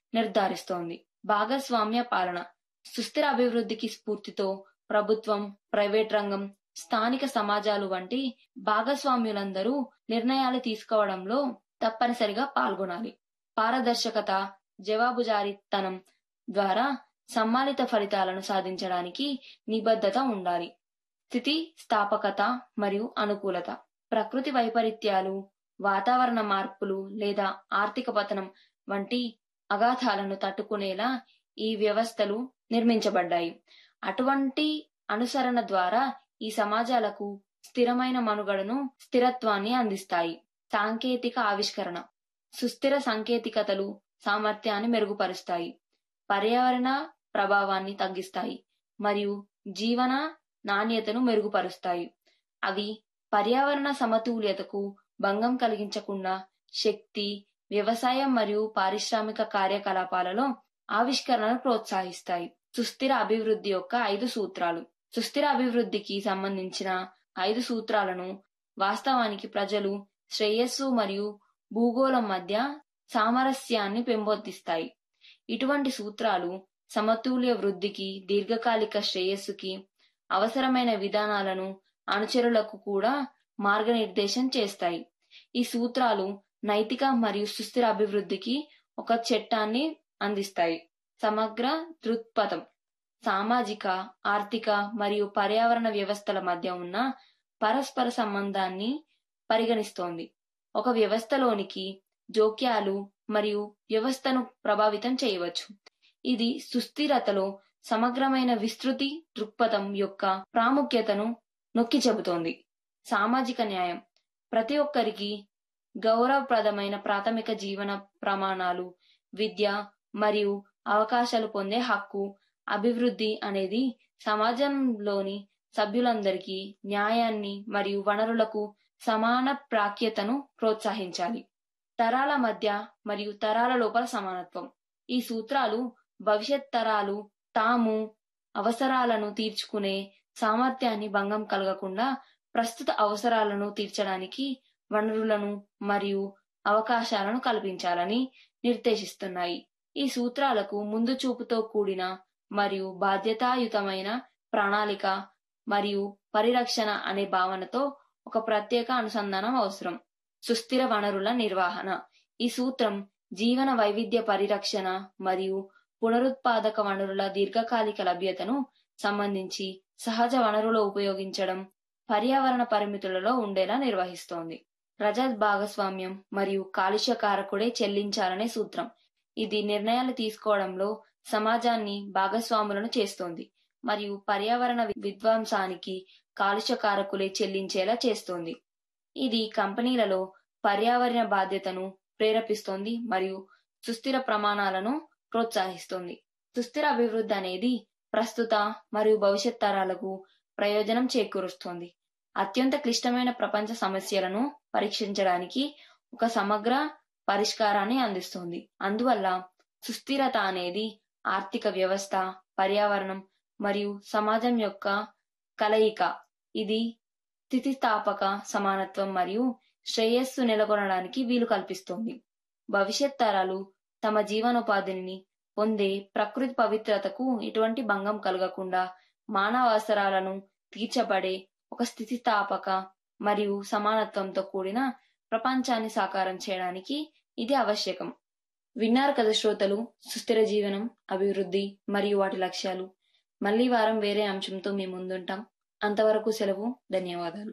నిర్ధారిస్తోంది భాగస్వామ్య పాలన సుస్థిర అభివృద్ధికి స్ఫూర్తితో ప్రభుత్వం ప్రైవేట్ రంగం స్థానిక సమాజాలు వంటి భాగస్వామ్యులందరూ నిర్ణయాలు తీసుకోవడంలో తప్పనిసరిగా పాల్గొనాలి పారదర్శకత జవాబుదారీతనం ద్వారా సమ్మానిత ఫలితాలను సాధించడానికి నిబద్ధత ఉండాలి స్థితి స్థాపకత మరియు అనుకూలత ప్రకృతి వైపరీత్యాలు వాతావరణ మార్పులు లేదా ఆర్థిక పతనం వంటి అగాధాలను తట్టుకునేలా ఈ వ్యవస్థలు నిర్మించబడ్డాయి అటువంటి అనుసరణ ద్వారా ఈ సమాజాలకు స్థిరమైన మనుగడను స్థిరత్వాన్ని అందిస్తాయి సాంకేతిక ఆవిష్కరణ సుస్థిర సాంకేతికతలు సామర్థ్యాన్ని మెరుగుపరుస్తాయి పర్యావరణ ప్రభావాన్ని తగ్గిస్తాయి మరియు జీవన నాణ్యతను మెరుగుపరుస్తాయి అవి పర్యావరణ సమతుల్యతకు భంగం కలిగించకుండా శక్తి వ్యవసాయం మరియు పారిశ్రామిక కార్యకలాపాలలో ఆవిష్కరణను ప్రోత్సహిస్తాయి సుస్థిర అభివృద్ధి యొక్క ఐదు సూత్రాలు సుస్థిర అభివృద్ధికి సంబంధించిన ఐదు సూత్రాలను వాస్తవానికి ప్రజలు శ్రేయస్సు మరియు భూగోళం మధ్య సామరస్యాన్ని పెంపొందిస్తాయి ఇటువంటి సూత్రాలు సమతుల్య వృద్ధికి దీర్ఘకాలిక శ్రేయస్సుకి అవసరమైన విధానాలను అనుచరులకు కూడా మార్గనిర్దేశం చేస్తాయి ఈ సూత్రాలు నైతిక మరియు సుస్థిర అభివృద్ధికి ఒక చట్టాన్ని అందిస్తాయి సమగ్ర దృక్పథం సామాజిక ఆర్థిక మరియు పర్యావరణ వ్యవస్థల మధ్య ఉన్న పరస్పర సంబంధాన్ని పరిగణిస్తోంది ఒక వ్యవస్థలోనికి జోక్యాలు మరియు వ్యవస్థను ప్రభావితం చేయవచ్చు ఇది సుస్థిరతలో సమగ్రమైన విస్తృతి దృక్పథం యొక్క ప్రాముఖ్యతను నొక్కి చెబుతోంది సామాజిక న్యాయం ప్రతి ఒక్కరికి గౌరవప్రదమైన ప్రాథమిక జీవన ప్రమాణాలు విద్య మరియు అవకాశాలు పొందే హక్కు అభివృద్ధి అనేది సమాజంలోని సభ్యులందరికీ న్యాయాన్ని మరియు వనరులకు సమాన ప్రాఖ్యతను ప్రోత్సహించాలి తరాల మధ్య మరియు తరాల లోపల సమానత్వం ఈ సూత్రాలు భవిష్యత్ తరాలు తాము అవసరాలను తీర్చుకునే సామర్థ్యాన్ని భంగం కలగకుండా ప్రస్తుత అవసరాలను తీర్చడానికి వనరులను మరియు అవకాశాలను కల్పించాలని నిర్దేశిస్తున్నాయి ఈ సూత్రాలకు ముందు చూపుతో కూడిన మరియు బాధ్యతాయుతమైన ప్రణాళిక మరియు పరిరక్షణ అనే భావనతో ఒక ప్రత్యేక అనుసంధానం అవసరం సుస్థిర వనరుల నిర్వహణ ఈ సూత్రం జీవన వైవిధ్య పరిరక్షణ మరియు పునరుత్పాదక వనరుల దీర్ఘకాలిక లభ్యతను సంబంధించి సహజ వనరులు ఉపయోగించడం పర్యావరణ పరిమితులలో ఉండేలా నిర్వహిస్తోంది రజత్ భాగస్వామ్యం మరియు కాలుష్య కారకుడే చెల్లించాలనే సూత్రం ఇది నిర్ణయాలు తీసుకోవడంలో సమాజాన్ని భాగస్వాములను చేస్తోంది మరియు పర్యావరణ విధ్వంసానికి కాలుష్య కారకులే చెల్లించేలా చేస్తోంది ఇది కంపెనీలలో పర్యావరణ బాధ్యతను ప్రేరేపిస్తోంది మరియు సుస్థిర ప్రమాణాలను ప్రోత్సహిస్తుంది సుస్థిర అభివృద్ధి అనేది ప్రస్తుత మరియు భవిష్యత్ తరాలకు ప్రయోజనం చేకూరుస్తోంది అత్యంత క్లిష్టమైన ప్రపంచ సమస్యలను పరీక్షించడానికి ఒక సమగ్ర పరిష్కారాన్ని అందిస్తుంది అందువల్ల సుస్థిరత అనేది ఆర్థిక వ్యవస్థ పర్యావరణం మరియు సమాజం యొక్క కలయిక ఇది స్థితిస్థాపక సమానత్వం మరియు శ్రేయస్సు నెలకొనడానికి వీలు కల్పిస్తుంది భవిష్యత్ తరాలు తమ జీవనోపాధిని పొందే ప్రకృతి పవిత్రతకు ఎటువంటి భంగం కలగకుండా మానవ అవసరాలను తీర్చబడే ఒక స్థితిస్థాపక మరియు సమానత్వంతో కూడిన ప్రపంచాన్ని సాకారం చేయడానికి ఇది ఆవశ్యకం విన్నారు కదా శ్రోతలు సుస్థిర జీవనం అభివృద్ధి మరియు వాటి లక్ష్యాలు మళ్ళీ వారం వేరే అంశంతో మీ ముందుంటాం అంతవరకు సెలవు ధన్యవాదాలు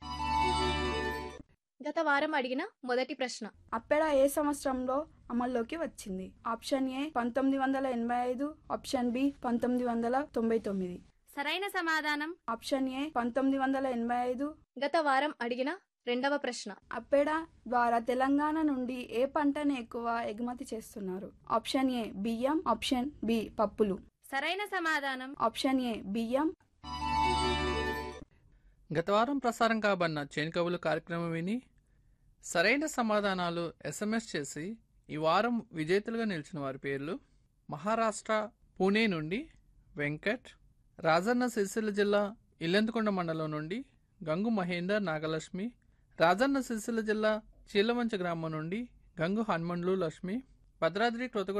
గత వారం అడిగిన మొదటి ప్రశ్న అప్పెడ ఏ సంవత్సరంలో అమల్లోకి వచ్చింది ఆప్షన్ ఏ పంతొమ్మిది వందల ఎనభై ఐదు ఆప్షన్ బి పంతొమ్మిది వందల తొంభై తొమ్మిది సరైన సమాధానం ఆప్షన్ ఏ పంతొమ్మిది వందల ఎనభై ఐదు గత వారం అడిగిన రెండవ ప్రశ్న అప్పెడ ద్వారా తెలంగాణ నుండి ఏ పంటను ఎక్కువ ఎగుమతి చేస్తున్నారు ఆప్షన్ ఏ బియ్యం ఆప్షన్ బి పప్పులు సరైన సమాధానం ఆప్షన్ ఏ బియ్యం గత వారం ప్రసారం కాబడిన చేనుకవులు కార్యక్రమం విని సరైన సమాధానాలు ఎస్ఎంఎస్ చేసి ఈ వారం విజేతలుగా నిలిచిన వారి పేర్లు మహారాష్ట్ర పూణే నుండి వెంకట్ రాజన్న సిరిసిల్ల జిల్లా ఇల్లెందుకొండ మండలం నుండి గంగు మహేందర్ నాగలక్ష్మి రాజన్న సిరిసిల్ల జిల్లా చీలవంచ గ్రామం నుండి గంగు హనుమండ్లు లక్ష్మి భద్రాద్రి కృతగొ